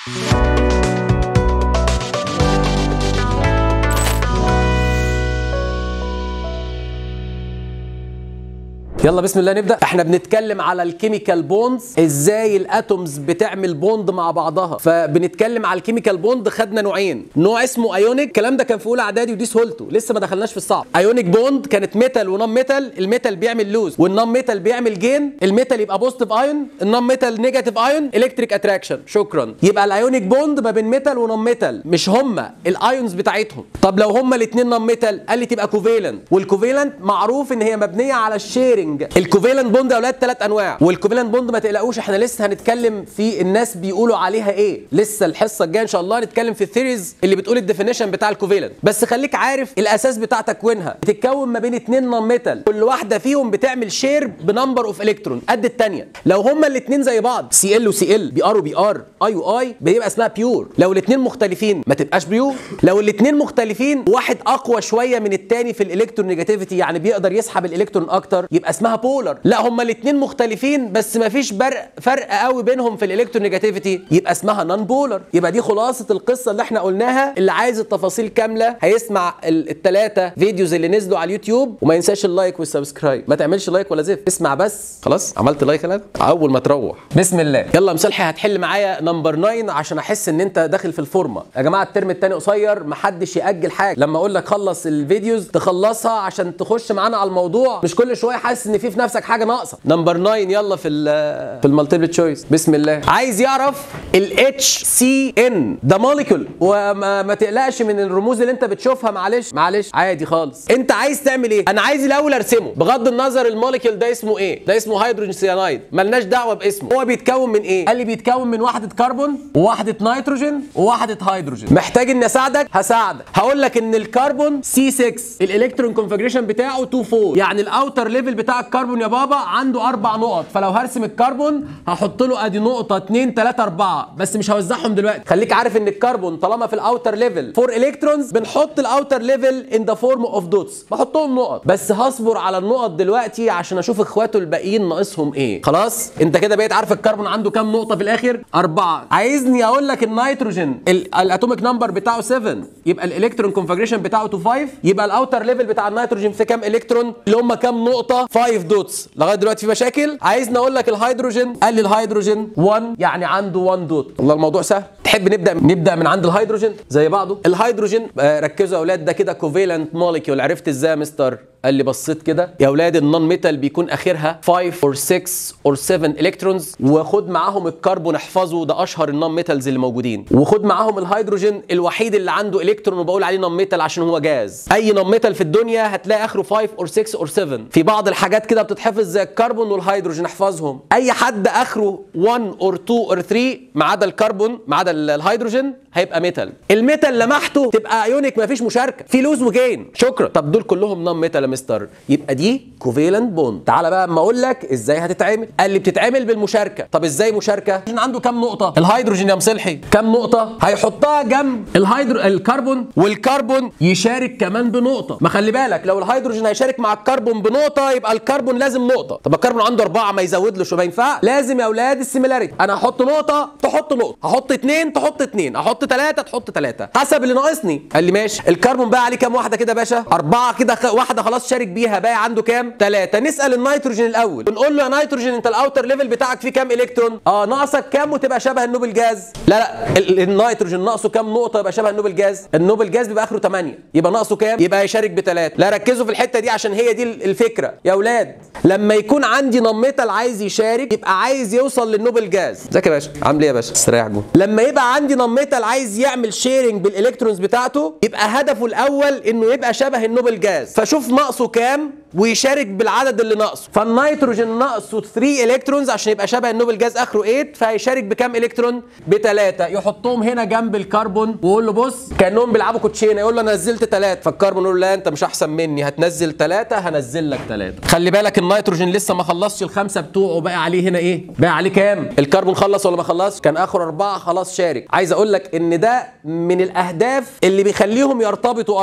يلا بسم الله نبدا احنا بنتكلم على الكيميكال بوندز ازاي الاتومز بتعمل بوند مع بعضها فبنتكلم على الكيميكال بوند خدنا نوعين نوع اسمه ايونيك الكلام ده كان في اولى اعدادي ودي سهولته لسه ما دخلناش في الصعب ايونيك بوند كانت ميتال ونون ميتال الميتال بيعمل لوز والنون ميتال بيعمل جين الميتال يبقى بوزيتيف ايون النون ميتال نيجاتيف ايون الكتريك اتراكشن شكرا يبقى الايونيك بوند ما بين ميتال ونون ميتال مش هما الايونز بتاعتهم طب لو هما الاثنين نون ميتال قال لي تبقى كوفيلنت والكوفيلنت معروف ان هي مبنيه على الشيرنج الكوفيلنت بوند يا اولاد ثلاث انواع والكوفيلنت بوند ما تقلقوش احنا لسه هنتكلم في الناس بيقولوا عليها ايه لسه الحصه الجايه ان شاء الله هنتكلم في الثيريز اللي بتقول الديفينيشن بتاع الكوفيلنت بس خليك عارف الاساس بتاع تكوينها بتتكون ما بين اثنين نون ميتال كل واحده فيهم بتعمل شير بنمبر اوف الكترون قد الثانيه لو هما الاثنين زي بعض سي ال وسي ال بي ار وبي ار اي واي بيبقى اسمها بيور لو الاثنين مختلفين ما تبقاش بيور لو الاثنين مختلفين واحد اقوى شويه من الثاني في الالكترون نيجاتيفيتي يعني بيقدر يسحب الالكترون اكتر يبقى اسمها بولر لا هما الاثنين مختلفين بس ما فيش فرق فرق قوي بينهم في الالكترون نيجاتيفيتي يبقى اسمها نون بولر يبقى دي خلاصه القصه اللي احنا قلناها اللي عايز التفاصيل كامله هيسمع الثلاثه فيديوز اللي نزلوا على اليوتيوب وما ينساش اللايك والسبسكرايب ما تعملش لايك ولا زفت اسمع بس خلاص عملت لايك انا اول ما تروح بسم الله يلا مصلحي هتحل معايا نمبر 9 عشان احس ان انت داخل في الفورمه يا جماعه الترم الثاني قصير محدش ياجل حاجه لما اقول لك خلص الفيديوز تخلصها عشان تخش معانا على الموضوع مش كل شويه حاسس ان في في نفسك حاجه ناقصه نمبر 9 يلا في ال في المالتيبل تشويس بسم الله عايز يعرف الاتش سي ان ده موليكول وما ما تقلقش من الرموز اللي انت بتشوفها معلش معلش عادي خالص انت عايز تعمل ايه انا عايز الاول ارسمه بغض النظر الموليكول ده اسمه ايه ده اسمه هيدروجين سيانايد ملناش دعوه باسمه هو بيتكون من ايه قال لي بيتكون من وحده كربون ووحده نيتروجين ووحده هيدروجين محتاج اني اساعدك هساعدك هقول لك ان الكربون سي 6 الالكترون كونفجريشن بتاعه 2 4 يعني الاوتر ليفل بتاع الكربون يا بابا عنده اربع نقط فلو هرسم الكربون هحط له ادي نقطه 2 3 4 بس مش هوزعهم دلوقتي خليك عارف ان الكربون طالما في الاوتر ليفل 4 الكترونز بنحط الاوتر ليفل ان ذا فورم اوف دوتس بحطهم نقط بس هصبر على النقط دلوقتي عشان اشوف اخواته الباقيين ناقصهم ايه خلاص انت كده بقيت عارف الكربون عنده كام نقطه في الاخر اربعه عايزني اقول لك النيتروجين ال- الاتوميك نمبر بتاعه 7 يبقى الالكترون كونفجريشن بتاعه 2 5 يبقى الاوتر ليفل بتاع النيتروجين في كام الكترون اللي هم كام نقطه 5 دوتس لغايه دلوقتي في مشاكل عايزني اقول لك الهيدروجين قال لي الهيدروجين 1 يعني عنده 1 دوت والله الموضوع سهل تحب نبدا نبدا من عند الهيدروجين زي بعضه الهيدروجين آه ركزوا يا اولاد ده كده كوفيلنت موليكيول عرفت ازاي يا مستر قال لي بصيت كده يا اولاد النون ميتال بيكون اخرها 5 اور 6 اور 7 الكترونز وخد معاهم الكربون احفظه ده اشهر النون ميتالز اللي موجودين وخد معاهم الهيدروجين الوحيد اللي عنده الكترون وبقول عليه نون ميتال عشان هو جاز اي نون ميتال في الدنيا هتلاقي اخره 5 اور 6 اور 7 في بعض الحاجات كده بتتحفظ زي الكربون والهيدروجين احفظهم اي حد اخره 1 اور 2 اور 3 ما عدا الكربون ما عدا ال- الهيدروجين هيبقى ميتال الميتال لمحته تبقى ايونيك مفيش مشاركه في لوز وجين شكرا طب دول كلهم نون ميتال يا مستر يبقى دي كوفيلنت بوند تعالى بقى اما اقول لك ازاي هتتعمل قال لي بتتعمل بالمشاركه طب ازاي مشاركه عشان عنده كام نقطه الهيدروجين يا مصلحي كام نقطه هيحطها جنب الهيدرو الكربون والكربون يشارك كمان بنقطه ما خلي بالك لو الهيدروجين هيشارك مع الكربون بنقطه يبقى الكربون لازم نقطه طب الكربون عنده اربعه ما يزودلوش ما ينفع لازم يا اولاد السيميلاريتي انا هحط نقطه تحط نقطه هحط اتنين تحط اتنين احط ثلاثه تحط ثلاثه حسب اللي ناقصني قال لي ماشي الكربون بقى عليه كام واحده كده يا باشا اربعه كده خ- واحده خلاص شارك بيها بقى عنده كام ثلاثه نسال النيتروجين الاول ونقول له يا نيتروجين انت الاوتر ليفل بتاعك فيه كام الكترون اه ناقصك كام وتبقى شبه النوبل جاز لا لا ال- النيتروجين ناقصه كام نقطه يبقى شبه النوبل جاز النوبل جاز بيبقى اخره 8 يبقى ناقصه كام يبقى يشارك بثلاثه لا ركزوا في الحته دي عشان هي دي ال- الفكره يا اولاد لما يكون عندي نميتال عايز يشارك يبقى عايز يوصل للنوبل جاز ازيك يا باشا عامل ايه يا باشا استريح جوه لما يبقى عندي نميتال عايز يعمل شيرنج بالالكترونز بتاعته يبقى هدفه الاول انه يبقى شبه النوبل جاز فشوف ناقصه كام ويشارك بالعدد اللي ناقصه فالنيتروجين ناقصه 3 الكترونز عشان يبقى شبه النوبل جاز اخره 8 فهيشارك بكام الكترون بثلاثه يحطهم هنا جنب الكربون ويقول له بص كانهم بيلعبوا كوتشينه يقول له انا نزلت ثلاثه فالكربون يقول له لا انت مش احسن مني هتنزل ثلاثه هنزل لك ثلاثه خلي بالك النيتروجين لسه ما خلصش الخمسه بتوعه بقى عليه هنا ايه بقى عليه كام الكربون خلص ولا ما خلصش كان اخر اربعه خلاص شارك عايز اقول لك ان ده من الاهداف اللي بيخليهم يرتبطوا اصلا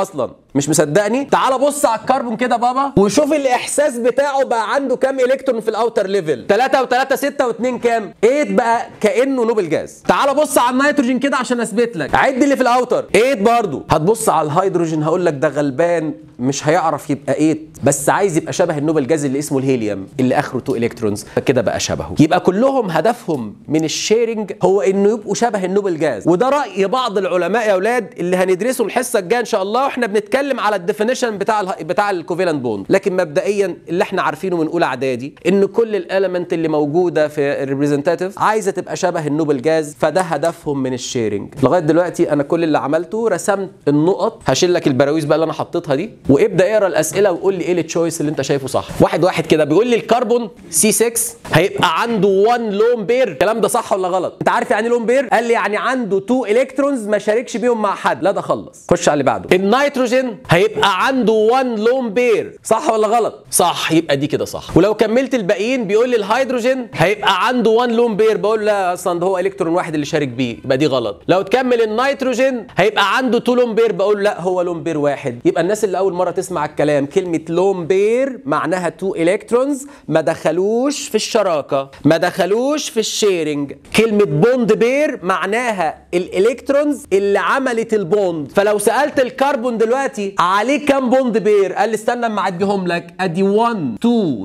مش مصدقني تعال بص على الكربون كده بابا وشوف الاحساس بتاعه بقى عنده كام الكترون في الاوتر ليفل 3 و3 6 و2 كام 8 بقى كانه نوبل جاز تعال بص على النيتروجين كده عشان اثبت لك عد اللي في الاوتر 8 برضو هتبص على الهيدروجين هقول لك ده غلبان مش هيعرف يبقى 8 بس عايز يبقى شبه النوبل جاز اللي اسمه الهيليوم اللي اخره 2 الكترونز فكده بقى شبهه يبقى كلهم هدفهم من الشيرنج هو انه يبقوا شبه النوبل جاز وده راي بعض العلماء يا اولاد اللي هندرسه الحصه الجايه ان شاء الله واحنا بنتكلم على الديفينيشن بتاع ال بتاع الكوفيلنت بوند لكن مبدئيا اللي احنا عارفينه من اولى اعدادي ان كل الاليمنت اللي موجوده في الريبريزنتاتيف عايزه تبقى شبه النوبل جاز فده هدفهم من الشيرنج لغايه دلوقتي انا كل اللي عملته رسمت النقط هشيل لك البراويز بقى اللي انا حطيتها دي وابدا اقرا الاسئله وقول لي ايه التشويس اللي انت شايفه صح واحد واحد كده بيقول لي الكربون سي 6 هيبقى عنده 1 لون بير الكلام ده صح ولا غلط انت عارف يعني لون بير قال لي يعني عنده 2 الكترونز ما شاركش بيهم مع حد لا ده خلص خش على اللي بعده النيتروجين هيبقى عنده 1 لون بير صح ولا غلط صح يبقى دي كده صح ولو كملت الباقيين بيقول لي الهيدروجين هيبقى عنده 1 لون بير بقول لا اصلا ده هو الكترون واحد اللي شارك بيه يبقى دي غلط لو تكمل النيتروجين هيبقى عنده 2 لون بير بقول لا هو لون بير واحد يبقى الناس اللي اول مره تسمع الكلام كلمه لون بير معناها 2 الكترونز ما دخلوش في الشراكه ما دخلوش في الشيرنج كلمه بوند بير معناها الالكترونز اللي عملت البوند فلو سالت الكربون دلوقتي عليه كام بوند بير قال لي استنى اما اعديهم لك ادي 1 2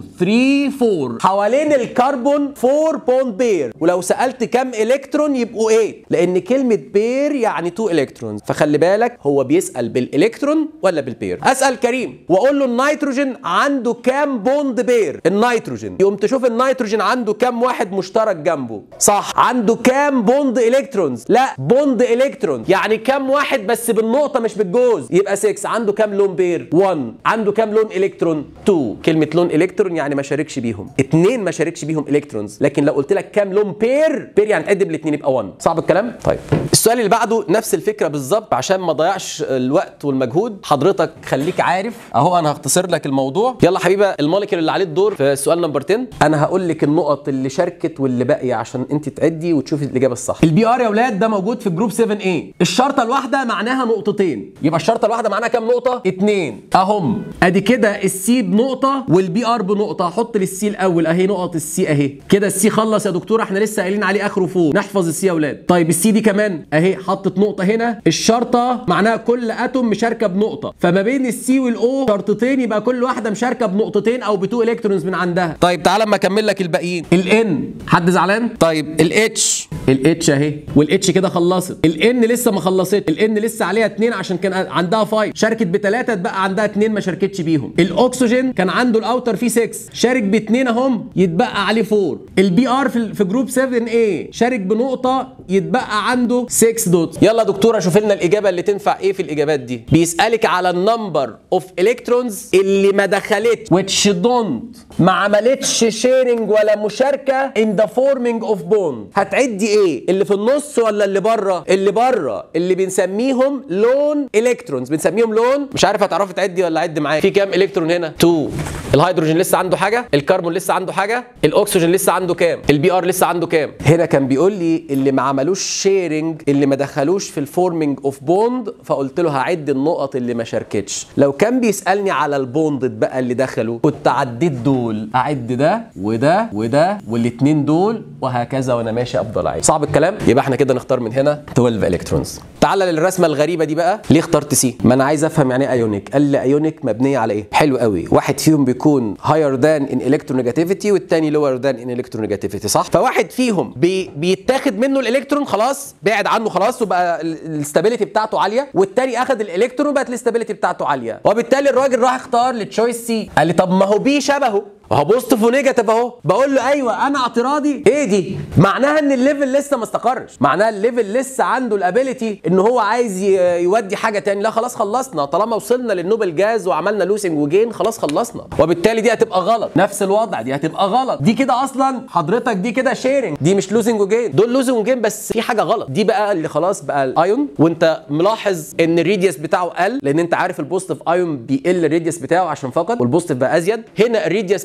3 4 حوالين الكربون 4 بوند بير ولو سالت كام الكترون يبقوا 8 لان كلمه بير يعني 2 الكترونز فخلي بالك هو بيسال بالالكترون ولا بالبير اسال كريم واقول له النيتروجين عنده كام بوند بير النيتروجين يقوم تشوف النيتروجين عنده كام واحد مشترك جنبه صح عنده كام بوند الكترونز لا بوند الكترون يعني كام واحد بس بالنقطه مش بالجوز يبقى 6 عنده كام لون بير 1 عنده كام لون الكترون 2 كلمه لون الكترون يعني ما شاركش بيهم اثنين ما شاركش بيهم الكترونز لكن لو قلت لك كام لون بير بير يعني تقدم الاثنين يبقى 1 صعب الكلام طيب السؤال اللي بعده نفس الفكره بالظبط عشان ما ضيعش الوقت والمجهود حضرتك خليك عارف اهو انا هختصر لك الموضوع يلا حبيبه الموليكيول اللي عليه الدور في السؤال نمبر 10 انا هقول لك النقط اللي شاركت واللي باقيه عشان انت تعدي وتشوفي الاجابه الصح البي ار يا اولاد ده موجود في جروب 7 a الشرطه الواحده معناها نقطتين يبقى الشرطه الواحده معناها كام نقطه اتنين اهم ادي كده السي بنقطه والبي ار بنقطه احط للسي الاول اهي نقط السي اهي كده السي خلص يا دكتوره احنا لسه قايلين عليه اخره فوق نحفظ السي يا اولاد طيب السي دي كمان اهي حطت نقطه هنا الشرطه معناها كل اتوم مشاركه بنقطه فما بين السي والاو شرطتين يبقى كل واحده مشاركه بنقطتين او بتو الكترونز من عندها طيب تعالى اما اكمل لك الباقيين الان حد زعلان طيب الاتش الاتش اهي والاتش كده خلصت الان لسه ما خلصتش الان لسه عليها اتنين عشان كان عندها 5 شاركت بثلاثه اتبقى عندها اتنين ما شاركتش بيهم الاكسجين كان عنده الاوتر فيه 6 شارك باثنين اهم يتبقى عليه 4 البي ار في في جروب 7 a شارك بنقطه يتبقى عنده 6 دوت يلا دكتوره شوف لنا الاجابه اللي تنفع ايه في الاجابات دي بيسالك على النمبر اوف الكترونز اللي ما دخلتش which don't ما عملتش شيرنج ولا مشاركه in the forming of bond هتعدي ايه اللي في النص ولا اللي بره اللي بره اللي بنسميهم لون الكترونز بنسميهم لون مش عارف هتعرفي تعدي ولا عد معايا في كام الكترون هنا 2 الهيدروجين لسه عنده حاجه الكربون لسه عنده حاجه الاكسجين لسه عنده كام البي ار لسه عنده كام هنا كان بيقول لي اللي ما عملوش شيرنج اللي ما دخلوش في الفورمينج اوف بوند فقلت له هعد النقط اللي ما شاركتش لو كان بيسالني على البوند بقى اللي دخلوا كنت عديت دول اعد ده وده وده والاثنين دول وهكذا وانا ماشي افضل اعد صعب الكلام يبقى احنا كده نختار من هنا 12 الكترونز تعال للرسمه الغريبه دي بقى ليه اخترت سي ما انا عايز افهم يعني ايه ايونيك قال لي ايونيك مبنيه على ايه حلو قوي واحد فيهم بيكون هاير ذان ان الكترونيجاتيفيتي والتاني لور ذان ان الكترونيجاتيفيتي صح فواحد فيهم بي بيتاخد منه الالكترون خلاص بعد عنه خلاص وبقى الاستابيليتي بتاعته عاليه والتاني اخد الالكترون وبقت الاستابيليتي بتاعته عاليه وبالتالي الراجل راح اختار للتشويس سي قال لي طب ما هو بي شبهه اهو بوزيتيف ونيجاتيف اهو بقول له ايوه انا اعتراضي ايه دي معناها ان الليفل لسه ما استقرش معناها الليفل لسه عنده الابيليتي ان هو عايز ي- يودي حاجه تاني لا خلاص خلصنا طالما وصلنا للنوبل جاز وعملنا لوسنج وجين خلاص خلصنا وبالتالي دي هتبقى غلط نفس الوضع دي هتبقى غلط دي كده اصلا حضرتك دي كده شيرنج دي مش لوسنج وجين دول لوسنج وجين بس في حاجه غلط دي بقى اللي خلاص بقى الايون وانت ملاحظ ان الريديوس بتاعه قل لان انت عارف البوزيتيف ايون بيقل الريديوس بتاعه عشان فقط والبوزيتيف بقى ازيد هنا الريديوس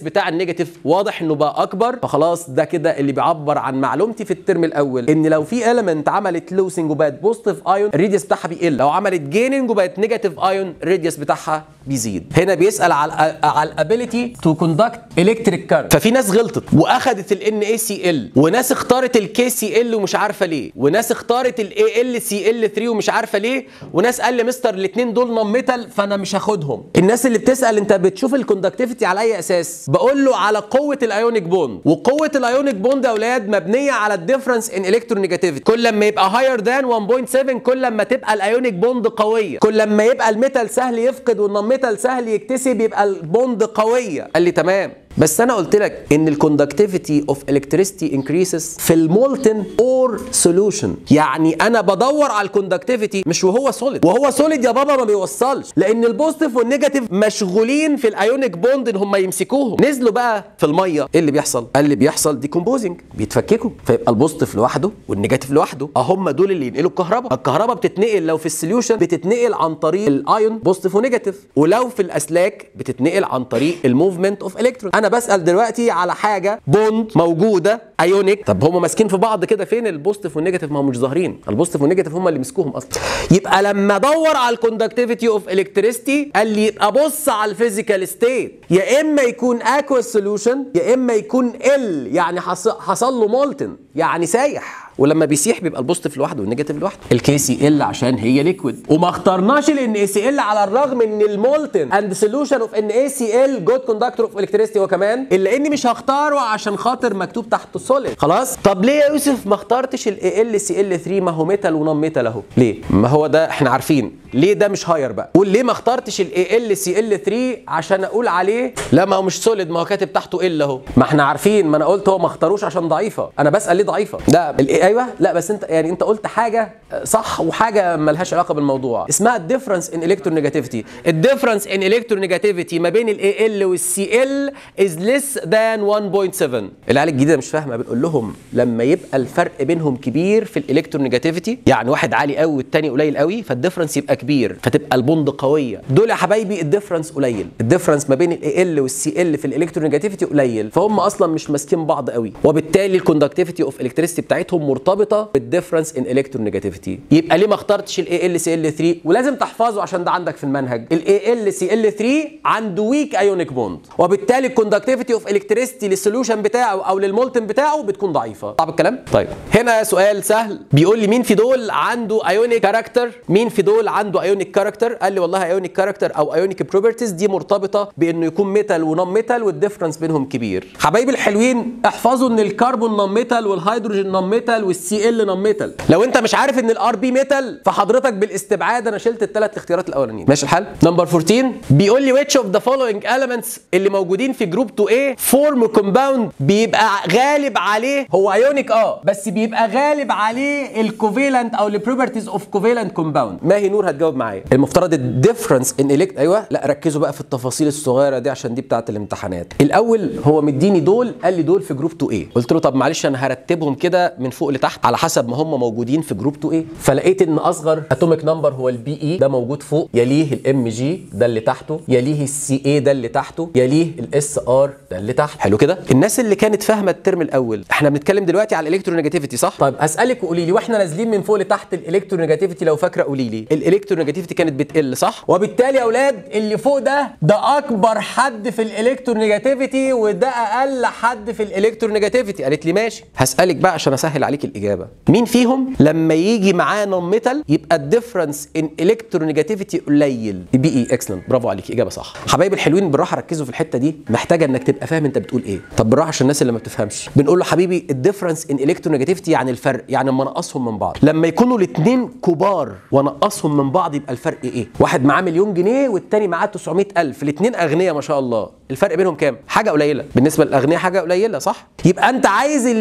بتاع النيجاتيف واضح انه بقى اكبر فخلاص ده كده اللي بيعبر عن معلومتي في الترم الاول ان لو في element عملت لوسنج وبقت بوزيتيف ايون الريديوس بتاعها بيقل لو عملت جيننج وبقت نيجاتيف ايون الريديوس بتاعها بيزيد هنا بيسال على على الابيليتي تو كوندكت الكتريك كارنت ففي ناس غلطت واخدت الان اي سي ال وناس اختارت الكي سي ال ومش عارفه ليه وناس اختارت الاي ال سي ال 3 ومش عارفه ليه وناس قال لي مستر الاثنين دول نون ميتال فانا مش هاخدهم الناس اللي بتسال انت بتشوف الكوندكتيفيتي على اي اساس بقول له على قوه الايونيك بوند وقوه الايونيك بوند يا اولاد مبنيه على الديفرنس ان الكترونيجاتيفيتي كل لما يبقى هاير ذان 1.7 كل لما تبقى الايونيك بوند قويه كل لما يبقى الميتال سهل يفقد والنون ميتال سهل يكتسب يبقى البوند قويه قال لي تمام بس انا قلت لك ان الكوندكتيفيتي اوف الكتريستي انكريسز في المولتن اور سوليوشن يعني انا بدور على الكوندكتيفيتي مش وهو سوليد وهو سوليد يا بابا ما بيوصلش لان البوزيتيف والنيجاتيف مشغولين في الايونيك بوند ان هم يمسكوهم نزلوا بقى في الميه ايه اللي بيحصل قال اللي بيحصل ديكومبوزنج بيتفككوا فيبقى البوزيتيف لوحده والنيجاتيف لوحده هم دول اللي ينقلوا الكهرباء الكهرباء بتتنقل لو في السوليوشن بتتنقل عن طريق الايون بوزيتيف ونيجاتيف ولو في الاسلاك بتتنقل عن طريق الموفمنت اوف الكترون انا بسال دلوقتي على حاجه بوند موجوده ايونيك طب هم ماسكين في بعض كده فين البوزيتيف والنيجاتيف ما هم مش ظاهرين البوزيتيف والنيجاتيف هم اللي مسكوهم اصلا يبقى لما ادور على الكوندكتيفيتي اوف الكتريستي قال لي يبقى بص على الفيزيكال ستيت يا اما يكون اكوا سوليوشن يا اما يكون ال يعني حصل له مولتن يعني سايح ولما بيسيح بيبقى البوزيتيف لوحده والنيجاتيف لوحده الكي سي ال عشان هي ليكويد وما اخترناش الان اي سي ال على الرغم ان المولتن اند سوليوشن اوف ان اي سي ال جود كوندكتور اوف الكتريستي هو كمان الا اني مش هختاره عشان خاطر مكتوب تحته سوليد خلاص طب ليه يا يوسف ما اخترتش الاي ال سي ال 3 ما هو ميتال ونون ميتال اهو ليه ما هو ده احنا عارفين ليه ده مش هاير بقى قول ليه ما اخترتش الاي ال سي ال 3 عشان اقول عليه لا ما هو مش سوليد ما هو كاتب تحته ال اهو ما احنا عارفين ما انا قلت هو ما اختاروش عشان ضعيفه انا بسال ليه ضعيفه ده ايوه لا بس انت يعني انت قلت حاجه صح وحاجه ملهاش علاقه بالموضوع اسمها الديفرنس ان الكترونيجاتيفيتي الديفرنس ان الكترونيجاتيفيتي ما بين الاي ال والسي ال از ليس ذان 1.7 العيال الجديده مش فاهمه بنقول لهم لما يبقى الفرق بينهم كبير في الالكترونيجاتيفيتي يعني واحد عالي قوي والتاني قليل قوي فالديفرنس يبقى كبير فتبقى البوند قويه دول يا حبايبي الديفرنس قليل الديفرنس ما بين الاي ال والسي ال في الالكترونيجاتيفيتي قليل فهم اصلا مش ماسكين بعض قوي وبالتالي الكوندكتيفيتي اوف الكتريستي بتاعتهم مرتبطه بالديفرنس ان الكترونيجاتيفيتي يبقى ليه ما اخترتش الاي ال سي ال 3 ولازم تحفظه عشان ده عندك في المنهج الاي ال سي ال 3 عنده ويك ايونيك بوند وبالتالي الكوندكتيفيتي اوف الكتريستي للسوليوشن بتاعه او للمولتن بتاعه بتكون ضعيفه طب الكلام طيب هنا سؤال سهل بيقول لي مين في دول عنده ايونيك كاركتر مين في دول عنده ايونيك كاركتر قال لي والله ايونيك كاركتر او ايونيك بروبرتيز دي مرتبطه بانه يكون ميتال ونون ميتال والديفرنس بينهم كبير حبايبي الحلوين احفظوا ان الكربون نون ميتال والهيدروجين نون ميتال والسي ال نون ميتال لو انت مش عارف ان الار بي ميتال فحضرتك بالاستبعاد انا شلت الثلاث اختيارات الاولانيين ماشي الحال نمبر 14 بيقول لي which of the following elements اللي موجودين في جروب 2A فورم كومباوند بيبقى غالب عليه هو ايونيك اه بس بيبقى غالب عليه الكوفيلنت او البروبرتيز اوف كوفيلنت كومباوند ماهي نور هتجاوب معايا المفترض الديفرنس ان الكت ايوه لا ركزوا بقى في التفاصيل الصغيره دي عشان دي بتاعه الامتحانات الاول هو مديني دول قال لي دول في جروب 2A قلت له طب معلش انا هرتبهم كده من فوق لتحت على حسب ما هم موجودين في جروب 2A فلقيت ان اصغر اتوميك نمبر هو البي اي ده موجود فوق يليه الام جي ده اللي تحته يليه السي اي ده اللي تحته يليه الاس ار ده اللي تحت حلو كده الناس اللي كانت فاهمه الترم الاول احنا بنتكلم دلوقتي على الالكترونيجاتيفيتي صح طيب هسالك وقولي لي واحنا نازلين من فوق لتحت الالكترونيجاتيفيتي لو فاكره قولي لي الالكترونيجاتيفيتي كانت بتقل صح وبالتالي يا اولاد اللي فوق ده ده اكبر حد في الالكترونيجاتيفيتي وده اقل حد في الالكترونيجاتيفيتي قالت لي ماشي هسالك بقى عشان اسهل عليك الاجابه مين فيهم لما يجي معاه نون ميتال يبقى الديفرنس ان الكترونيجاتيفيتي قليل بي اي اكسلنت برافو عليك اجابه صح حبايبي الحلوين بالراحه ركزوا في الحته دي محتاجه انك تبقى فاهم انت بتقول ايه طب بالراحه عشان الناس اللي ما بتفهمش بنقول له حبيبي الديفرنس ان الكترونيجاتيفيتي يعني الفرق يعني اما انقصهم من بعض لما يكونوا الاثنين كبار وانقصهم من بعض يبقى الفرق ايه واحد معاه مليون جنيه والتاني معاه 900000 الاثنين اغنياء ما شاء الله الفرق بينهم كام حاجه قليله بالنسبه للاغنياء حاجه قليله صح يبقى انت عايز اللي بيعدي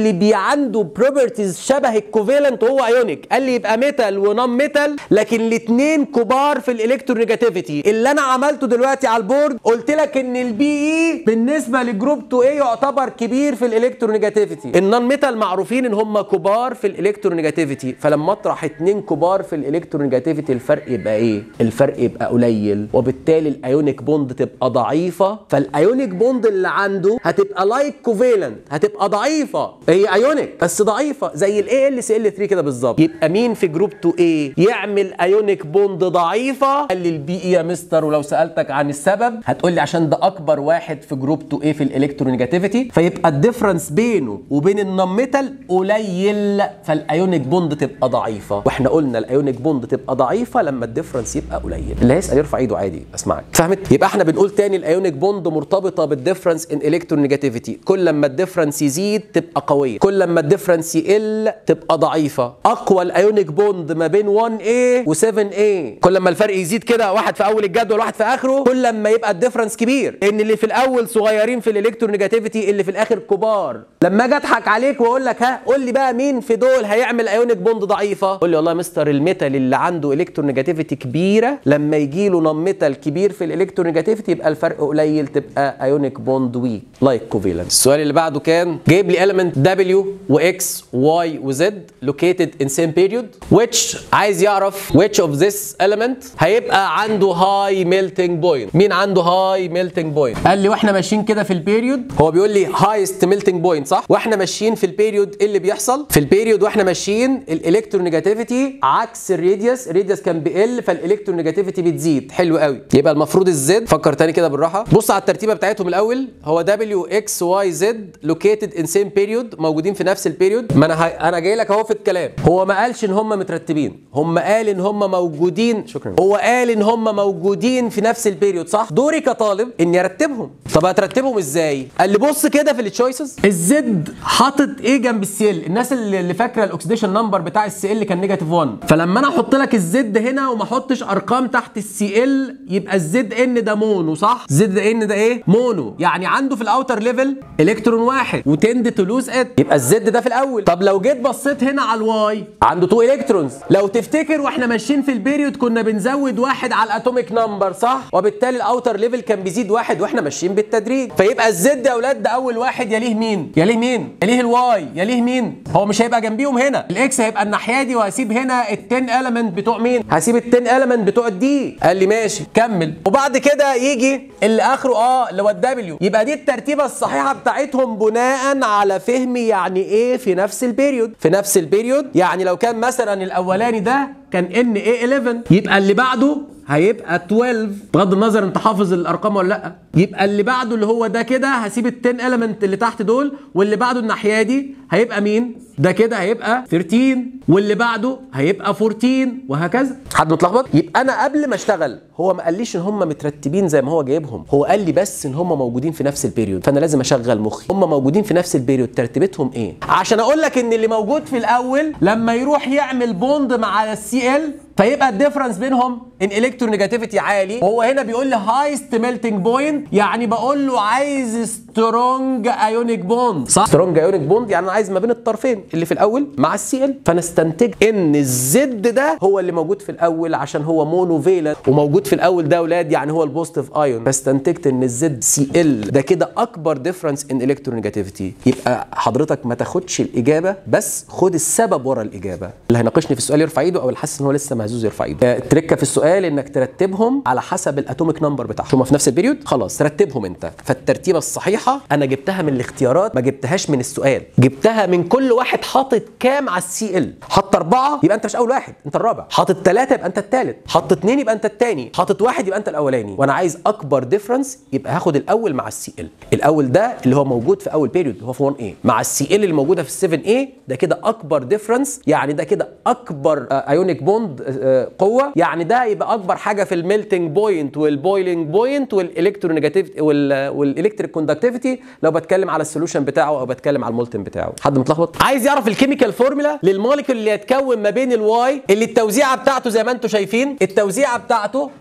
عنده بروبرتيز شبه الكوفالنت وهو ايونيك قال لي يبقى ميتال ونون ميتال لكن الاثنين كبار في الالكترونيجاتيفيتي اللي انا عملته دلوقتي على البورد قلت لك ان البي اي بالنسبه لجروب 2 اي يعتبر كبير في الالكترونيجاتيفيتي النون ميتال معروفين ان هم كبار في الالكترونيجاتيفيتي فلما اطرح اثنين كبار في الالكترونيجاتيفيتي الفرق يبقى ايه الفرق يبقى قليل وبالتالي الايونيك بوند تبقى ضعيفه فالايونيك بوند اللي عنده هتبقى لايك كوفالنت هتبقى ضعيفه هي ايونيك بس ضعيفه زي الاي ال سي ال 3 كده بالظبط يبقى مين في جروب 2 اي يعمل ايونيك بوند ضعيفه قال لي البي اي يا مستر ولو سالتك عن السبب هتقول لي عشان ده اكبر واحد في جروب 2 اي في الالكترونيجاتيفيتي فيبقى الديفرنس بينه وبين النون ميتال قليل فالايونيك بوند تبقى ضعيفه واحنا قلنا الايونيك بوند تبقى ضعيفه لما الديفرنس يبقى قليل اللي هيسال يرفع ايده عادي اسمعك فهمت يبقى احنا بنقول تاني الايونيك بوند مرتبطه بالديفرنس ان الكترونيجاتيفيتي كل لما الديفرنس يزيد تبقى قويه كل لما الديفرنس يقل تبقى ضعيفه اقوى الايونيك بوند ما بين 1A و7A كل لما الفرق يزيد كده واحد في اول الجدول واحد في اخره كل لما يبقى الديفرنس كبير ان اللي في الاول صغيرين في الالكترونيجاتيفيتي اللي في الاخر كبار لما اجي اضحك عليك واقول لك ها قول لي بقى مين في دول هيعمل ايونيك بوند ضعيفه قول لي والله يا مستر الميتال اللي عنده الكترونيجاتيفيتي كبيره لما يجي له نون ميتال كبير في الالكترونيجاتيفيتي يبقى الفرق قليل تبقى ايونيك بوند ويك لايك كوفالنت السؤال اللي بعده كان جايب لي element W و X Y و Z located in same period which عايز يعرف which of this element هيبقى عنده high melting point مين عنده high melting point قال لي واحنا ماشيين كده في البيريود هو بيقول لي highest melting point صح واحنا ماشيين في البيريود ايه اللي بيحصل في البيريود واحنا ماشيين الالكترونيجاتيفيتي عكس الراديوس الراديوس كان بيقل فالالكترونيجاتيفيتي بتزيد حلو قوي يبقى المفروض الزد فكر تاني كده بالراحه بص على الترتيبه بتاعتهم الاول هو W X Y Z located in same period موجودين في نفس البيريود ما انا ه... انا جاي لك اهو في الكلام هو ما قالش ان هم مترتبين هم قال ان هم موجودين شكرا هو قال ان هم موجودين في نفس البيريود صح دوري كطالب اني ارتبهم طب هترتبهم ازاي قال لي بص كده في التشويسز الزد حاطط ايه جنب السي ال الناس اللي, اللي فاكره الاكسيديشن نمبر بتاع السي ال كان نيجاتيف 1 فلما انا احط لك الزد هنا وما احطش ارقام تحت السي ال يبقى الزد ان ده مونو صح زد ان ده ايه مونو يعني عنده في الاوتر ليفل الكترون واحد وتند تو لوز ات يبقى الزد ده في الاول طب لو جيت بصيت هنا على الواي عنده 2 الكترونز لو تفتكر واحنا ماشيين في البيريود كنا بنزود واحد على الاتوميك نمبر صح وبالتالي الاوتر ليفل كان بيزيد واحد واحنا ماشيين بالتدريج فيبقى الزد يا اولاد ده اول واحد يليه مين يليه مين يليه الواي يليه مين هو مش هيبقى جنبيهم هنا الاكس هيبقى الناحيه دي وهسيب هنا ال10 element بتوع مين هسيب ال10 element بتوع الدي قال لي ماشي كمل وبعد كده يجي اللي اخره اه اللي هو الدبليو يبقى دي الترتيبه الصحيحه بتاعتهم بناء على فهمي يعني ايه في نفس البيريود في نفس البيريود يعني لو كان مثلا الاولاني ده كان ان اي 11 يبقى اللي بعده هيبقى 12 بغض النظر انت حافظ الارقام ولا لا يبقى اللي بعده اللي هو ده كده هسيب ال 10 element اللي تحت دول واللي بعده الناحيه دي هيبقى مين ده كده هيبقى 13 واللي بعده هيبقى 14 وهكذا حد متلخبط يبقى انا قبل ما اشتغل هو ما قاليش ان هم مترتبين زي ما هو جايبهم هو قال لي بس ان هم موجودين في نفس البيريود فانا لازم اشغل مخي هم موجودين في نفس البيريود ترتيبتهم ايه عشان اقول لك ان اللي موجود في الاول لما يروح يعمل بوند مع السي ال فيبقى الديفرنس بينهم ان الكترونيجاتيفيتي عالي وهو هنا بيقول لي هايست ميلتنج بوينت يعني بقول له عايز سترونج ايونيك بوند صح سترونج ايونيك بوند يعني انا عايز ما بين الطرفين اللي في الاول مع السي ال فانا استنتج ان الزد ده هو اللي موجود في الاول عشان هو مونو فيلنت وموجود في الاول ده اولاد يعني هو البوزيتيف ايون فاستنتجت ان الزد سي ال ده كده اكبر ديفرنس ان الكترونيجاتيفيتي يبقى حضرتك ما تاخدش الاجابه بس خد السبب ورا الاجابه اللي هيناقشني في السؤال يرفع ايده او اللي حاسس ان هو لسه مهزوز يرفع ايده التركه في السؤال انك ترتبهم على حسب الاتوميك نمبر بتاعهم هما في نفس البيريود خلاص رتبهم انت فالترتيبه الصحيحه انا جبتها من الاختيارات ما جبتهاش من السؤال جبتها من كل واحد حاطط كام على السي ال حط اربعه يبقى انت مش اول واحد انت الرابع حاطط ثلاثه يبقى انت الثالث حط اثنين يبقى انت الثاني حاطط واحد يبقى انت الاولاني وانا عايز اكبر ديفرنس يبقى هاخد الاول مع السي ال الاول ده اللي هو موجود في اول بيريود اللي هو في 1 a مع السي ال اللي موجوده في 7 a ده كده اكبر ديفرنس يعني ده كده اكبر ايونيك بوند قوه يعني ده يبقى اكبر حاجه في الميلتنج بوينت والبويلنج بوينت والالكترونيجاتيفيتي والالكتريك كوندكتيفيتي لو بتكلم على السوليوشن بتاعه او بتكلم على المولتن بتاعه حد متلخبط عايز يعرف الكيميكال فورمولا للموليكول اللي هيتكون ما بين الواي اللي التوزيعه بتاعته زي ما انتم شايفين التوزيعه بتاعته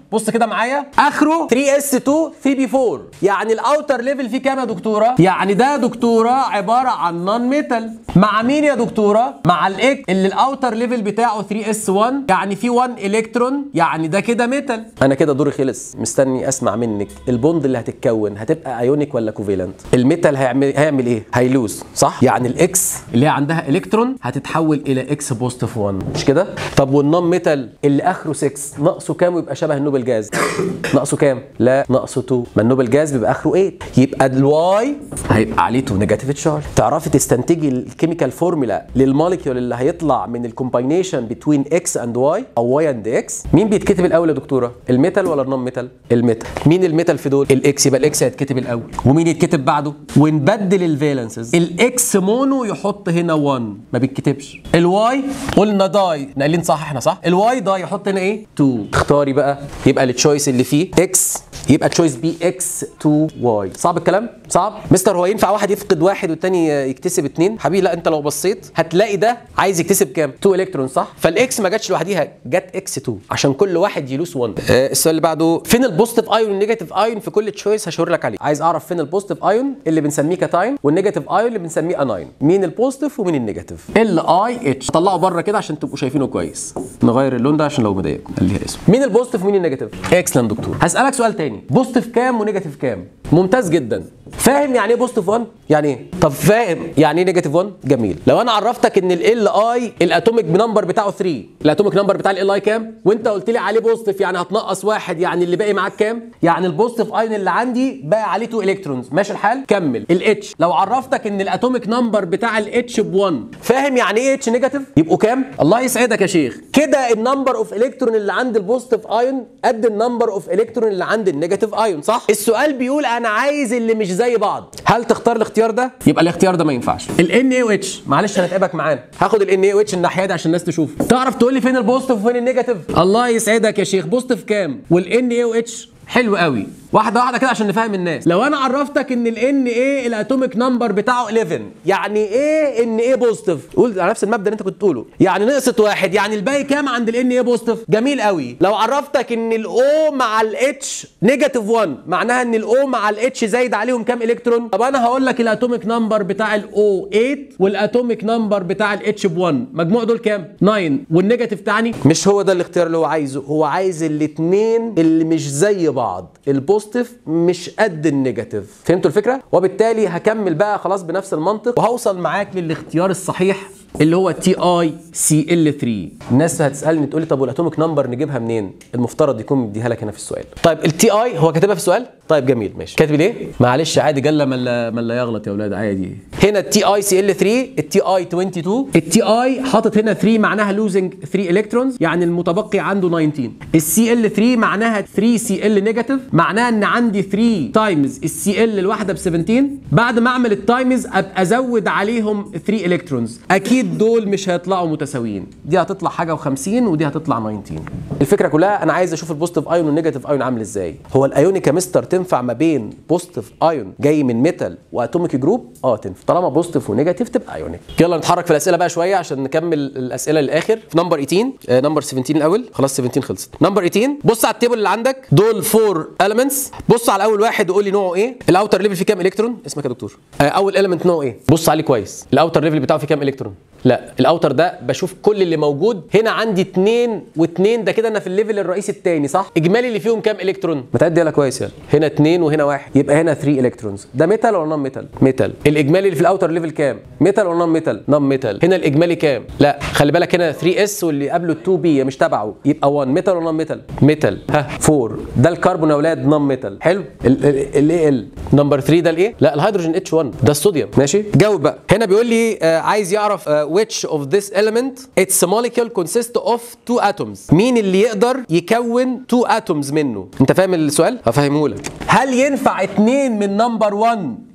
بص كده معايا اخره 3s2 3b4 يعني الاوتر ليفل فيه كام يا دكتوره يعني ده دكتوره عباره عن نون ميتال مع مين يا دكتوره مع الاكس اللي الاوتر ليفل بتاعه 3s1 يعني في 1 الكترون يعني ده كده ميتال انا كده دوري خلص مستني اسمع منك البوند اللي هتتكون هتبقى ايونيك ولا كوفيلنت الميتال هيعمل هيعمل ايه هيلوز صح يعني الاكس اللي هي عندها الكترون هتتحول الى اكس بوزيتيف 1 مش كده طب والنون ميتال اللي اخره 6 ناقصه كام ويبقى شبه النوبل جاز ناقصه كام لا ناقصه 2 ما النوبل جاز بيبقى اخره 8 يبقى الواي هيبقى عليه 2 نيجاتيف تشارج تعرفي تستنتجي الكيميكال فورمولا للموليكيول اللي هيطلع من الكومباينيشن بين اكس اند واي او واي اند اكس مين بيتكتب الاول يا دكتوره الميتال ولا النون ميتال الميتال مين الميتال في دول الاكس يبقى الاكس هيتكتب الاول ومين يتكتب بعده ونبدل الفالنسز الاكس مونو يحط هنا 1 ما بيتكتبش الواي قلنا داي ناقلين صح احنا صح الواي داي يحط هنا ايه 2 اختاري بقى يبقى التشويس اللي فيه اكس يبقى تشويس بي اكس 2 واي صعب الكلام صعب مستر هو ينفع واحد يفقد واحد والتاني يكتسب اتنين حبيبي لا انت لو بصيت هتلاقي ده عايز يكتسب كام 2 الكترون صح فالاكس ما جاتش لوحديها جت اكس 2 عشان كل واحد يلوس 1 آه السؤال اللي بعده فين البوزيتيف ايون والنيجاتيف ايون في كل تشويس هشاور لك عليه عايز اعرف فين البوزيتيف ايون اللي بنسميه كاتاين والنيجاتيف ايون اللي بنسميه اناين مين البوزيتيف ومين النيجاتيف ال اي اتش طلعه بره كده عشان تبقوا شايفينه كويس نغير اللون ده عشان لو مضايقكم خليها اسم مين البوزيتيف ومين النيجاتيف اكسلنت دكتور هسالك سؤال تاني بوزيتيف كام ونيجاتيف كام ممتاز جدا فاهم يعني ايه بوزيتيف 1 يعني ايه طب فاهم يعني ايه نيجاتيف 1 جميل لو انا عرفتك ان ال اي الاتوميك نمبر بتاعه 3 الاتوميك نمبر بتاع ال اي كام وانت قلت لي عليه بوزيتيف يعني هتنقص واحد يعني اللي باقي معاك كام يعني البوزيتيف ايون اللي عندي باقي عليه 2 الكترونز ماشي الحال كمل الاتش لو عرفتك ان الاتوميك نمبر بتاع الاتش ب 1 فاهم يعني ايه اتش نيجاتيف يبقوا كام الله يسعدك يا شيخ كده النمبر اوف الكترون اللي عند البوزيتيف ايون قد النمبر اوف الكترون اللي عند النيجاتيف ايون صح السؤال بيقول انا عايز اللي مش زي بعض هل تختار الاختيار ده يبقى الاختيار ده ما ينفعش الان اي او اتش معلش هنتعبك معانا هاخد الان اي او اتش الناحيه دي عشان الناس تشوف تعرف تقول لي فين البوزيتيف وفين النيجاتيف الله يسعدك يا شيخ بوزيتيف كام والان اي او اتش حلو قوي واحده واحده كده عشان نفهم الناس لو انا عرفتك ان الان ايه الاتوميك نمبر بتاعه 11 يعني ايه ان ايه بوزيتيف قول على نفس المبدا اللي انت كنت تقوله يعني نقصت واحد يعني الباقي كام عند الان ايه بوزيتيف جميل قوي لو عرفتك ان الاو مع الاتش نيجاتيف 1 معناها ان الاو مع الاتش زايد عليهم كام الكترون طب انا هقول لك الاتوميك نمبر بتاع الاو 8 والاتوميك نمبر بتاع الاتش ب 1 مجموع دول كام 9 والنيجاتيف تعني مش هو ده الاختيار اللي هو عايزه هو عايز الاثنين اللي مش زي بعض البوزيتيف مش قد النيجاتيف فهمتوا الفكره وبالتالي هكمل بقى خلاص بنفس المنطق وهوصل معاك للاختيار الصحيح اللي هو تي اي سي ال 3 الناس هتسالني تقول لي طب والاتوميك نمبر نجيبها منين المفترض يكون مديها لك هنا في السؤال طيب التي اي هو كاتبها في السؤال طيب جميل ماشي كاتب ليه معلش عادي جل من لا من لا يغلط يا اولاد عادي هنا التي اي سي ال 3 التي اي 22 التي اي حاطط هنا 3 معناها لوزنج 3 الكترونز يعني المتبقي عنده 19 السي ال 3 معناها 3 سي ال نيجاتيف معناها ان عندي 3 تايمز السي ال الواحده ب 17 بعد ما اعمل التايمز ابقى ازود عليهم 3 الكترونز اكيد دول مش هيطلعوا متساويين دي هتطلع حاجه و50 ودي هتطلع 19 الفكره كلها انا عايز اشوف البوزيتيف ايون والنيجاتيف ايون عامل ازاي هو الايونيك يا مستر تنفع ما بين بوزيتيف ايون جاي من ميتال واتوميك جروب اه تنفع طالما بوزيتيف ونيجاتيف تبقى ايونيك يلا نتحرك في الاسئله بقى شويه عشان نكمل الاسئله للاخر في نمبر 18 آه نمبر 17 الاول خلاص 17 خلصت نمبر 18 بص على التيبل اللي عندك دول 4 elements بص على اول واحد وقول لي نوعه ايه الاوتر ليفل فيه كام الكترون اسمك يا دكتور آه اول element نوعه ايه بص عليه كويس الاوتر ليفل بتاعه فيه كام الكترون لا الاوتر ده بشوف كل اللي موجود هنا عندي اتنين واتنين ده كده انا في الليفل الرئيسي التاني صح اجمالي اللي فيهم كام الكترون ما تعدي يلا كويس يلا هنا اتنين وهنا واحد يبقى هنا 3 الكترونز ده ميتال ولا نون ميتال ميتال الاجمالي اللي في الاوتر ليفل كام ميتال ولا نون ميتال نون ميتال هنا الاجمالي كام لا خلي بالك هنا 3 اس واللي قبله 2 بي مش تبعه يبقى 1 ميتال ولا نون ميتال ميتال ها 4 ده الكربون يا اولاد نون ميتال حلو الاي ال نمبر 3 ده الايه لا الهيدروجين اتش 1 ده الصوديوم ماشي جاوب بقى هنا بيقول لي آه عايز يعرف آه which of this element its molecule consists of two atoms مين اللي يقدر يكون two atoms منه انت فاهم السؤال هفهمه لك هل ينفع اتنين من نمبر 1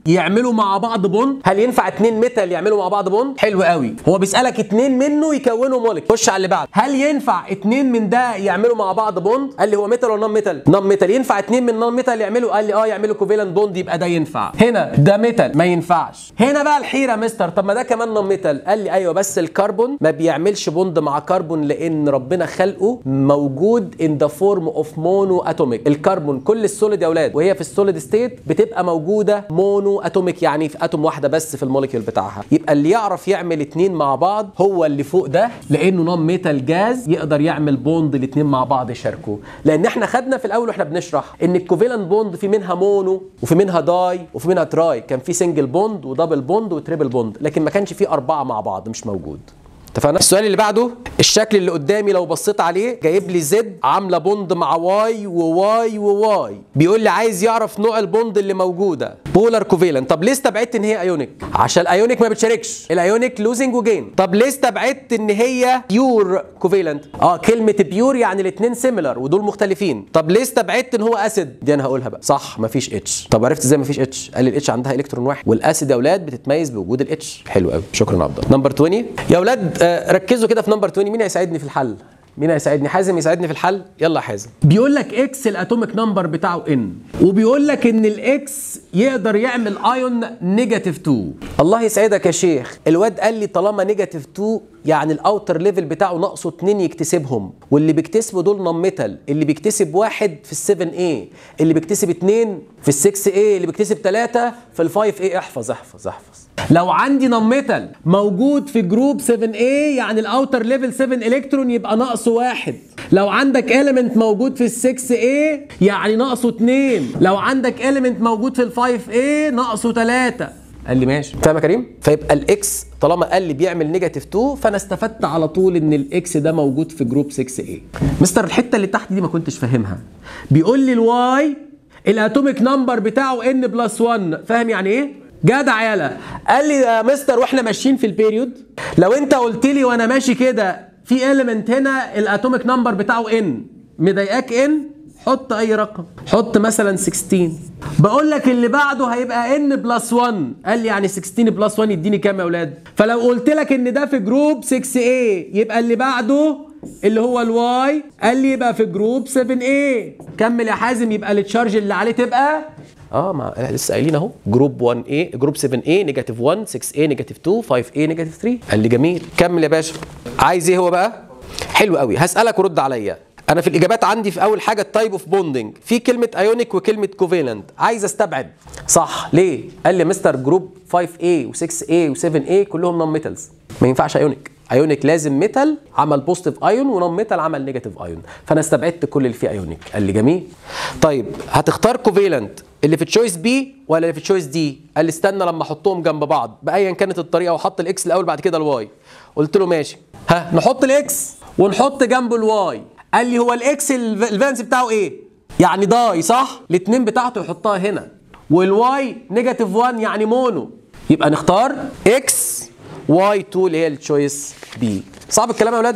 يعملوا مع بعض بوند هل ينفع اتنين ميتال يعملوا مع بعض بوند حلو قوي هو بيسالك اتنين منه يكونوا مولك خش على اللي بعد هل ينفع اتنين من ده يعملوا مع بعض بوند قال لي هو ميتال ولا نون ميتال نون ميتال ينفع اتنين من نون ميتال يعملوا قال لي اه يعملوا كوفيلنت بوند يبقى ده ينفع هنا ده ميتال ما ينفعش هنا بقى الحيره مستر طب ما ده كمان نون ميتال قال لي ايوه بس الكربون ما بيعملش بوند مع كربون لان ربنا خلقه موجود ان ذا فورم اوف مونو اتوميك الكربون كل السوليد يا اولاد وهي في السوليد ستيت بتبقى موجوده مونو اتوميك يعني في اتوم واحده بس في الموليكيول بتاعها يبقى اللي يعرف يعمل اتنين مع بعض هو اللي فوق ده لانه نون ميتال جاز يقدر يعمل بوند الاتنين مع بعض يشاركوا لان احنا خدنا في الاول واحنا بنشرح ان الكوفيلنت بوند في منها مونو وفي منها داي وفي منها تراي كان في سنجل بوند ودبل بوند وتريبل بوند لكن ما كانش في اربعه مع بعض مش موجود اتفقنا السؤال اللي بعده الشكل اللي قدامي لو بصيت عليه جايب لي زد عامله بوند مع واي وواي وواي بيقول لي عايز يعرف نوع البوند اللي موجوده بولار كوفيلنت طب ليه استبعدت ان هي ايونيك عشان الايونيك ما بتشاركش الايونيك لوزنج وجين طب ليه استبعدت ان هي بيور كوفيلنت اه كلمه بيور يعني الاثنين سيميلر ودول مختلفين طب ليه استبعدت ان هو اسيد دي انا هقولها بقى صح مفيش اتش طب عرفت ازاي مفيش اتش قال لي الاتش عندها الكترون واحد والاسيد يا اولاد بتتميز بوجود الاتش حلو قوي شكرا يا عبد الله نمبر 20 يا اولاد آه، ركزوا كده في نمبر 20 مين هيساعدني في الحل مين هيساعدني حازم يساعدني في الحل يلا يا حازم بيقول لك اكس الاتوميك نمبر بتاعه ان وبيقول لك ان الاكس يقدر يعمل ايون نيجاتيف 2 الله يسعدك يا شيخ الواد قال لي طالما نيجاتيف 2 يعني الاوتر ليفل بتاعه ناقصه 2 يكتسبهم واللي بيكتسبوا دول نون ميتال اللي بيكتسب واحد في ال 7 a اللي بيكتسب 2 في ال 6 a اللي بيكتسب 3 في ال 5 a احفظ احفظ احفظ لو عندي نون ميتال موجود في جروب 7 a يعني الاوتر ليفل 7 الكترون يبقى ناقصه واحد لو عندك element موجود في ال 6 a يعني ناقصه 2 لو عندك element موجود في ال 5 a ناقصه 3 قال لي ماشي فاهم يا كريم فيبقى الاكس طالما قال لي بيعمل نيجاتيف 2 فانا استفدت على طول ان الاكس ده موجود في جروب 6 a مستر الحته اللي تحت دي ما كنتش فاهمها بيقول لي الواي الاتوميك نمبر بتاعه ان بلس 1 فاهم يعني ايه جدع يالا قال لي يا مستر واحنا ماشيين في البيريود لو انت قلت لي وانا ماشي كده في اليمنت هنا الاتوميك نمبر بتاعه ان مضايقاك ان حط اي رقم حط مثلا 16 بقول لك اللي بعده هيبقى ان بلس 1 قال لي يعني 16 بلس 1 يديني كام يا اولاد فلو قلت لك ان ده في جروب 6 a يبقى اللي بعده اللي هو الواي قال لي يبقى في جروب 7 a كمل يا حازم يبقى التشارج اللي عليه تبقى اه ما لسه قايلين اهو جروب 1 a جروب 7 a نيجاتيف 1 6 a نيجاتيف 2 5 a نيجاتيف 3 قال لي جميل كمل يا باشا عايز ايه هو بقى حلو قوي هسالك ورد عليا انا في الاجابات عندي في اول حاجه التايب اوف بوندنج في كلمه ايونيك وكلمه كوفيلنت عايز استبعد صح ليه قال لي مستر جروب 5A و6A و7A كلهم نون ميتالز ما ينفعش ايونيك ايونيك لازم ميتال عمل بوزيتيف ايون ونون ميتال عمل نيجاتيف ايون فانا استبعدت كل اللي فيه ايونيك قال لي جميل طيب هتختار كوفيلنت اللي في تشويس بي ولا اللي في تشويس دي قال لي استنى لما احطهم جنب بعض بايا كانت الطريقه وحط الاكس الاول بعد كده الواي قلت له ماشي ها نحط الاكس ونحط جنبه الواي قال لي هو الاكس الف- الفالنس بتاعه ايه يعني داي صح الاثنين بتاعته يحطها هنا والواي نيجاتيف 1 يعني مونو يبقى نختار اكس واي 2 اللي هي التشويس بي صعب الكلام يا اولاد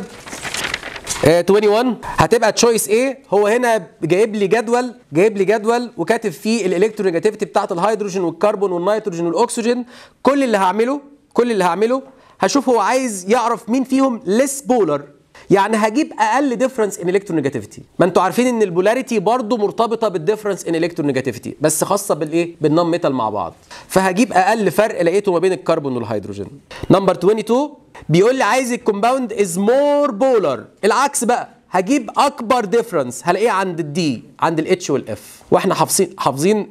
آه، 21 هتبقى تشويس ايه هو هنا جايب لي جدول جايب لي جدول وكاتب فيه الالكترونيجاتيفيتي بتاعت الهيدروجين والكربون والنيتروجين والاكسجين كل اللي هعمله كل اللي هعمله هشوف هو عايز يعرف مين فيهم ليس بولر يعني هجيب اقل ديفرنس ان الكترونيجاتيفيتي ما انتوا عارفين ان البولاريتي برضو مرتبطه بالديفرنس ان الكترونيجاتيفيتي بس خاصه بالايه بالنون ميتال مع بعض فهجيب اقل فرق لقيته ما بين الكربون والهيدروجين نمبر 22 بيقول لي عايز الكومباوند از مور بولر العكس بقى هجيب اكبر ديفرنس هلاقيه عند الدي عند الاتش والاف واحنا حافظين حافظين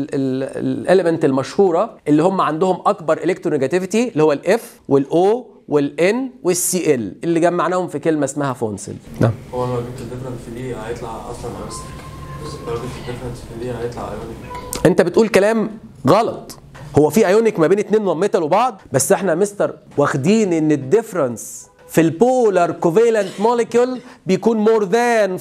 الاليمنت المشهوره اللي هم عندهم اكبر الكترونيجاتيفيتي اللي هو الاف والاو والان والسي ال اللي جمعناهم في كلمه اسمها فونسل نعم هو لو جبت الديفرنس في دي هيطلع اصلا ايونستيك لو جبت الديفرنس في دي هيطلع ايونيك انت بتقول كلام غلط هو في ايونيك ما بين اتنين نون ميتال وبعض بس احنا يا مستر واخدين ان الديفرنس في البولار كوفيلنت موليكيول بيكون مور ذان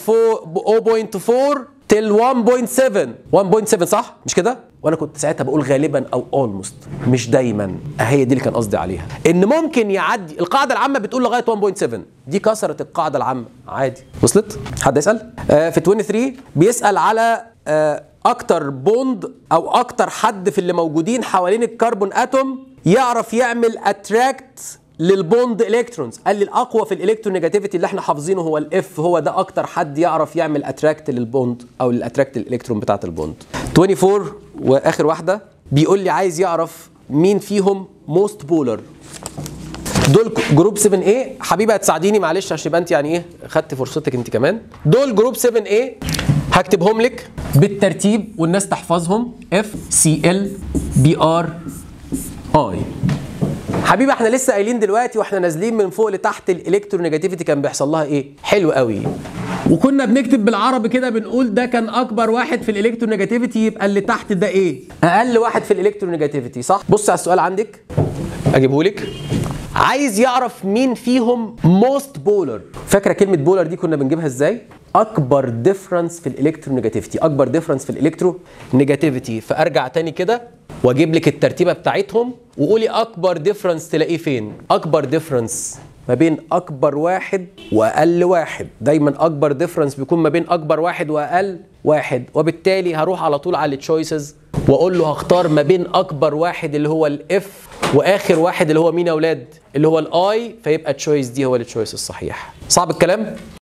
0.4 تل 1.7 1.7 صح مش كده وانا كنت ساعتها بقول غالبا او اولموست مش دايما هي دي اللي كان قصدي عليها ان ممكن يعدي القاعده العامه بتقول لغايه 1.7 دي كسرت القاعده العامه عادي وصلت حد يسال آه في 23 بيسال على آه اكتر بوند او اكتر حد في اللي موجودين حوالين الكربون اتوم يعرف يعمل اتراكت للبوند الكترونز قال لي الاقوى في الالكترونيجاتيفيتي اللي احنا حافظينه هو الاف هو ده اكتر حد يعرف يعمل اتراكت للبوند او الاتراكت الالكترون بتاعه البوند 24 واخر واحده بيقول لي عايز يعرف مين فيهم موست بولر دول جروب 7 a حبيبه هتساعديني معلش عشان يبقى انت يعني ايه خدت فرصتك انت كمان دول جروب 7 a هكتبهم لك بالترتيب والناس تحفظهم اف سي ال بي ار اي حبيبي احنا لسه قايلين دلوقتي واحنا نازلين من فوق لتحت الالكترونيجاتيفيتي كان بيحصل لها ايه حلو قوي وكنا بنكتب بالعربي كده بنقول ده كان اكبر واحد في الالكترونيجاتيفيتي يبقى اللي تحت ده ايه اقل واحد في الالكترونيجاتيفيتي صح بص على السؤال عندك اجيبه لك عايز يعرف مين فيهم موست بولر فاكره كلمه بولر دي كنا بنجيبها ازاي اكبر ديفرنس في الالكترونيجاتيفيتي اكبر ديفرنس في الالكترونيجاتيفيتي فارجع تاني كده واجيب لك الترتيبه بتاعتهم وقولي اكبر ديفرنس تلاقيه فين اكبر ديفرنس ما بين اكبر واحد واقل واحد دايما اكبر ديفرنس بيكون ما بين اكبر واحد واقل واحد وبالتالي هروح على طول على التشويسز واقول له هختار ما بين اكبر واحد اللي هو الاف واخر واحد اللي هو مين يا اولاد اللي هو الاي فيبقى التشويس دي هو التشويس الصحيح صعب الكلام